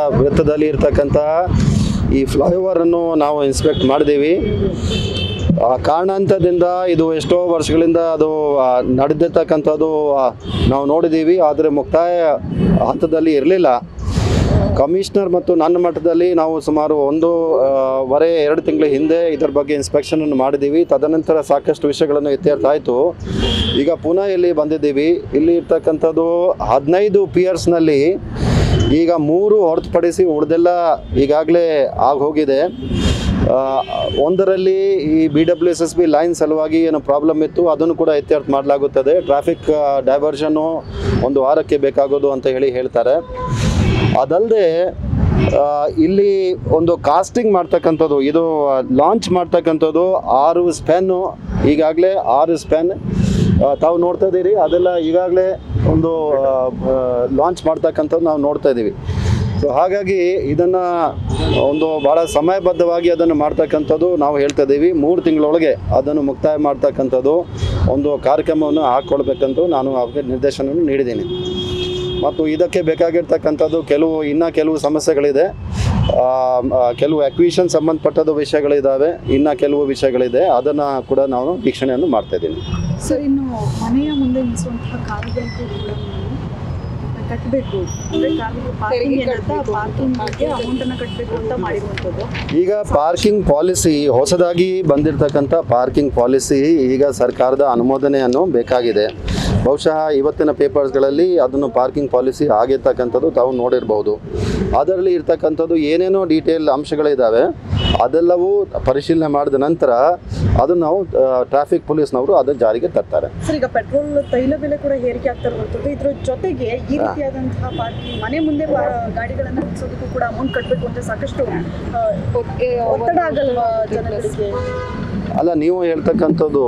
ವೃತ್ತದಲ್ಲಿ ಇರ್ತಕ್ಕಂತಹ ಈ ಫ್ಲೈಓವರನ್ನು ನಾವು ಇನ್ಸ್ಪೆಕ್ಟ್ ಮಾಡಿದ್ದೀವಿ ಆ ಕಾರಣಾಂತರದಿಂದ ಇದು ಎಷ್ಟೋ ವರ್ಷಗಳಿಂದ ಅದು ಆ, ನಡೆದಿರ್ತಕ್ಕಂಥದ್ದು ಆ, ನಾವು ನೋಡಿದ್ದೀವಿ ಆದರೆ ಮುಕ್ತಾಯ ಹಂತದಲ್ಲಿ ಇರಲಿಲ್ಲ ಕಮಿಷನರ್ ಮತ್ತು ನನ್ನ ಮಟ್ಟದಲ್ಲಿ ನಾವು ಸುಮಾರು ಒಂದು ಆ, ವರೆ ಎರಡು ತಿಂಗಳ ಹಿಂದೆ ಇದರ ಬಗ್ಗೆ ಇನ್ಸ್ಪೆಕ್ಷನನ್ನು ಮಾಡಿದ್ದೀವಿ ತದನಂತರ ಸಾಕಷ್ಟು ವಿಷಯಗಳನ್ನು ಇತ್ಯರ್ಥ ಆಯಿತು ಈಗ ಪುನಃ ಇಲ್ಲಿ ಬಂದಿದ್ದೀವಿ ಇಲ್ಲಿ ಇರ್ತಕ್ಕಂಥದ್ದು ಹದಿನೈದು ಪಿಯರ್ಸ್ನಲ್ಲಿ ಈಗ ಮೂರು ಹೊರತುಪಡಿಸಿ ಉಳಿದೆಲ್ಲ ಈಗಾಗಲೇ ಆಗೋಗಿದೆ ಆ, ಒಂದರಲ್ಲಿ ಈ B W S S B line ಸಲುವಾಗಿ ಏನು ಪ್ರಾಬ್ಲಮ್ ಇತ್ತು ಅದನ್ನು ಕೂಡ ಇತ್ಯರ್ಥ ಮಾಡಲಾಗುತ್ತದೆ ಟ್ರಾಫಿಕ್ ಡೈವರ್ಷನ್ನು ಒಂದು ವಾರಕ್ಕೆ ಬೇಕಾಗೋದು ಅಂತ ಹೇಳಿ ಹೇಳ್ತಾರೆ ಅದಲ್ಲದೆ ಇಲ್ಲಿ ಒಂದು ಕಾಸ್ಟಿಂಗ್ ಮಾಡ್ತಕ್ಕಂಥದ್ದು ಇದು ಲಾಂಚ್ ಮಾಡ್ತಕ್ಕಂಥದ್ದು ಆರು ಸ್ಪೆನ್ನು ಈಗಾಗಲೇ ಆರು ಸ್ಪೆನ್ ತಾವು ನೋಡ್ತಾ ಇದ್ದೀರಿ ಅದೆಲ್ಲ ಈಗಾಗಲೇ ಒಂದು ಲಾಂಚ್ ಮಾಡ್ತಕ್ಕಂಥದ್ದು ನಾವು ನೋಡ್ತಾ ಇದ್ದೀವಿ ಸೊ ಹಾಗಾಗಿ ಇದನ್ನು ಒಂದು ಭಾಳ ಸಮಯಬದ್ಧವಾಗಿ ಅದನ್ನು ಮಾಡ್ತಕ್ಕಂಥದ್ದು ನಾವು ಹೇಳ್ತಾ ಇದ್ದೀವಿ ಮೂರು ತಿಂಗಳೊಳಗೆ ಅದನ್ನು ಮುಕ್ತಾಯ ಮಾಡ್ತಕ್ಕಂಥದ್ದು ಒಂದು ಕಾರ್ಯಕ್ರಮವನ್ನು ಹಾಕ್ಕೊಳ್ಬೇಕಂತೂ ನಾನು ಅವ್ರಿಗೆ ನಿರ್ದೇಶನವನ್ನು ನೀಡಿದ್ದೀನಿ ಮತ್ತು ಇದಕ್ಕೆ ಬೇಕಾಗಿರ್ತಕ್ಕಂಥದ್ದು ಕೆಲವು ಇನ್ನೂ ಕೆಲವು ಸಮಸ್ಯೆಗಳಿದೆ ಆ, ಆ, ಕೆಲವು ಅಕ್ವಿಷನ್ ಸಂಬಂಧಪಟ್ಟದ ವಿಷಯಗಳಿದ್ದಾವೆ ಇನ್ನು ಕೆಲವು ವಿಷಯಗಳಿದೆ ಅದನ್ನು ಕೂಡ ನಾನು ವೀಕ್ಷಣೆಯನ್ನು ಮಾಡ್ತಾ ಇದ್ದೀನಿ ಸರ್ ಇನ್ನು ಮನೆಯ ಮುಂದೆ ನಿಲ್ಲಿಸುವಂತಹ ಕಾರುಗಳಿಗೂ ಕೂಡ ನೀವು ಕಟ್ಟಬೇಕು ಅಂದ್ರೆ ಕಾರಿಗೆ ಪಾರ್ಕಿಂಗ್ ಏನಂತ ಪಾರ್ಕಿಂಗ್ ಬಗ್ಗೆ ಅಮೌಂಟ್ ಅನ್ನ ಕಟ್ಟಬೇಕು ಅಂತ ಮಾಡಿರುವಂಥದ್ದು ಈಗ ಪಾರ್ಕಿಂಗ್ ಪಾಲಿಸಿ ಹೊಸದಾಗಿ ಬಂದಿರತಕ್ಕಂಥ ಪಾರ್ಕಿಂಗ್ ಪಾಲಿಸಿ ಈಗ ಸರ್ಕಾರದ ಅನುಮೋದನೆಯನ್ನು ಬೇಕಾಗಿದೆ ಬಹುಶಃ ಇವತ್ತಿನ ಪೇಪರ್ಸ್ಗಳಲ್ಲಿ ಅದನ್ನು ಪಾರ್ಕಿಂಗ್ ಪಾಲಿಸಿ ಆಗಿರ್ತಕ್ಕಂಥದ್ದು ತಾವು ನೋಡಿರ್ಬೋದು ಅದರಲ್ಲಿ ಇರ್ತಕ್ಕಂಥದ್ದು ಏನೇನೋ ಡೀಟೇಲ್ ಅಂಶಗಳಿದ್ದಾವೆ ಅದೆಲ್ಲವೂ ಪರಿಶೀಲನೆ ಮಾಡಿದ ನಂತರ ಅದು ನಾವು ಟ್ರಾಫಿಕ್ ಪೊಲೀಸ್ನವರು ಅದನ್ನು ಜಾರಿಗೆ ತರ್ತಾರೆ ಸರ್ ಈಗ ಪೆಟ್ರೋಲ್ ತೈಲ ಬೆಲೆ ಕೂಡ ಏರಿಕೆ ಆಗ್ತಾ ಇರುವಂಥದ್ದು ಇದ್ರ ಜೊತೆಗೆ ಈ ರೀತಿಯಾದಂತಹ ಪಾರ್ಕಿಂಗ್ ಮನೆ ಮುಂದೆ ಪಾ- ಗಾಡಿಗಳನ್ನ ನಿಲ್ಲಿಸೋದಕ್ಕೂ ಕೂಡ ಅಮೌಂಟ್ ಕಟ್ಟಬೇಕು ಅಂತ ಸಾಕಷ್ಟು ಆ, ಒತ್ತಡ ಆಗಲ್ವಾ ಜನರಿಗೆ ಅಲ್ಲ ನೀವು ಹೇಳ್ತಕ್ಕಂಥದ್ದು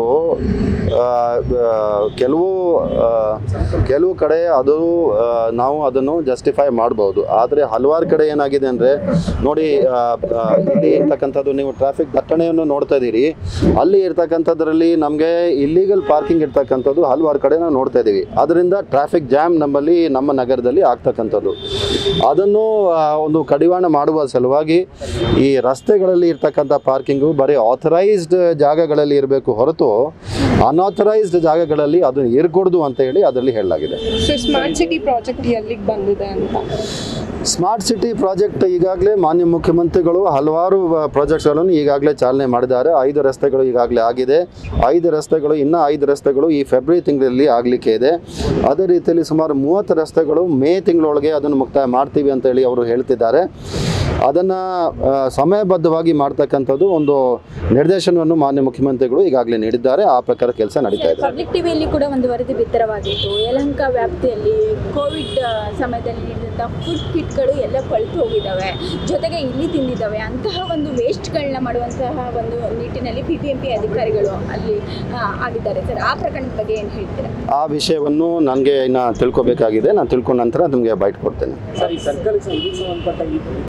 ಆ, ಆ, ಕೆಲವು ಆ, ಕೆಲವು ಕಡೆ ಅದು ಆ, ನಾವು ಅದನ್ನು ಜಸ್ಟಿಫೈ ಮಾಡ್ಬೋದು ಆದರೆ ಹಲವಾರು ಕಡೆ ಏನಾಗಿದೆ ಅಂದರೆ ನೋಡಿ ಆ, ಆ, ಇಲ್ಲಿ ಇರ್ತಕ್ಕಂಥದ್ದು ನೀವು ಟ್ರಾಫಿಕ್ ದಟ್ಟಣೆಯನ್ನು ನೋಡ್ತಾ ಇದ್ದೀರಿ ಅಲ್ಲಿ ಇರ್ತಕ್ಕಂಥದ್ರಲ್ಲಿ ನಮಗೆ ಇಲ್ಲಿಗಲ್ ಪಾರ್ಕಿಂಗ್ ಇರ್ತಕ್ಕಂಥದ್ದು ಹಲವಾರು ಕಡೆ ನಾವು ನೋಡ್ತಾ ಇದ್ದೀವಿ ಅದರಿಂದ ಟ್ರಾಫಿಕ್ ಜಾಮ್ ನಮ್ಮಲ್ಲಿ ನಮ್ಮ ನಗರದಲ್ಲಿ ಆಗ್ತಕ್ಕಂಥದ್ದು ಅದನ್ನು ಆ, ಒಂದು ಕಡಿವಾಣ ಮಾಡುವ ಸಲುವಾಗಿ ಈ ರಸ್ತೆಗಳಲ್ಲಿ ಇರ್ತಕ್ಕಂಥ ಪಾರ್ಕಿಂಗು ಬರೀ ಆಥರೈಸ್ಡ್ ಜಾಗಗಳಲ್ಲಿ ಇರಬೇಕು ಹೊರತು ಅನ್ಆಥರೈಸ್ಡ್ ಜಾಗಗಳಲ್ಲಿ ಅದು ಇರಕೂಡ್ದು ಅಂತ ಹೇಳಿ ಅದರಲ್ಲಿ ಹೇಳಲಾಗಿದೆ ಸೊ ಸ್ಮಾರ್ಟ್ ಸಿಟಿ ಪ್ರಾಜೆಕ್ಟ್ ಎಲ್ಲಿಗೆ ಬಂದಿದೆ ಅಂತ ಸ್ಮಾರ್ಟ್ ಸಿಟಿ ಪ್ರಾಜೆಕ್ಟ್ ಈಗಾಗಲೇ ಮಾನ್ಯ ಮುಖ್ಯಮಂತ್ರಿಗಳು ಹಲವಾರು ಪ್ರಾಜೆಕ್ಟ್ಸ್ಗಳನ್ನು ಈಗಾಗಲೇ ಚಾಲನೆ ಮಾಡಿದ್ದಾರೆ ಐದು ರಸ್ತೆಗಳು ಈಗಾಗಲೇ ಆಗಿದೆ ಐದು ರಸ್ತೆಗಳು ಇನ್ನೂ ಐದು ರಸ್ತೆಗಳು ಈ ಫೆಬ್ರವರಿ ತಿಂಗಳಲ್ಲಿ ಆಗಲಿಕ್ಕೆ ಇದೆ ಅದೇ ರೀತಿಯಲ್ಲಿ ಸುಮಾರು ಮೂವತ್ತು ರಸ್ತೆಗಳು ಮೇ ತಿಂಗಳೊಳಗೆ ಅದನ್ನು ಮುಕ್ತಾಯ ಮಾಡ್ತೀವಿ ಅಂತ ಹೇಳಿ ಅವರು ಹೇಳ್ತಿದ್ದಾರೆ ಅದನ್ನು ಸಮಯಬದ್ಧವಾಗಿ ಮಾಡ್ತಕ್ಕಂಥದ್ದು ಒಂದು ನಿರ್ದೇಶನವನ್ನು ಮಾನ್ಯ ಮುಖ್ಯಮಂತ್ರಿಗಳು ಈಗಾಗಲೇ ನೀಡಿದ್ದಾರೆ ಆ ಪ್ರಕಾರ ಕೆಲಸ ನಡೀತಾ ಇದೆ ಪಬ್ಲಿಕ್ ಟಿವಿಯಲ್ಲಿ ಕೂಡ ಒಂದು ವರದಿ ಬಿತ್ತರವಾಗಿತ್ತು ಯಲಹಂಕ ವ್ಯಾಪ್ತಿಯಲ್ಲಿ ಕೋವಿಡ್ ಆ, ಸಮಯದಲ್ಲಿ ನೀಡಿದಂಥ ಫುಡ್ ಕಿಟ್ಗಳು ಎಲ್ಲ ಕೊಳ್ತು ಹೋಗಿದ್ದಾವೆ ಜೊತೆಗೆ ಇಲ್ಲಿ ತಿಂದಿದ್ದಾವೆ ಅಂತಹ ಒಂದು ವೇಸ್ಟ್ಗಳನ್ನ ಮಾಡುವಂತಹ ಒಂದು ನಿಟ್ಟಿನಲ್ಲಿ ಬಿ ಬಿ ಎಂ ಪಿ ಅಧಿಕಾರಿಗಳು ಅಲ್ಲಿ ಆ, ಆಗಿದ್ದಾರೆ ಸರ್ ಆ ಪ್ರಕರಣದ ಬಗ್ಗೆ ಏನು ಹೇಳ್ತೀರಾ ಆ ವಿಷಯವನ್ನು ನನಗೆ ಇನ್ನು ತಿಳ್ಕೊಬೇಕಾಗಿದೆ ನಾನು ತಿಳ್ಕೊಂಡ ನಂತರ ನಿಮಗೆ ಬೈಟ್ ಕೊಡ್ತೇನೆ ಸರ್ ಈ ಸರ್ಕಾರಕ್ಕೆ ಸಂಬಂಧಪಟ್ಟ ಈ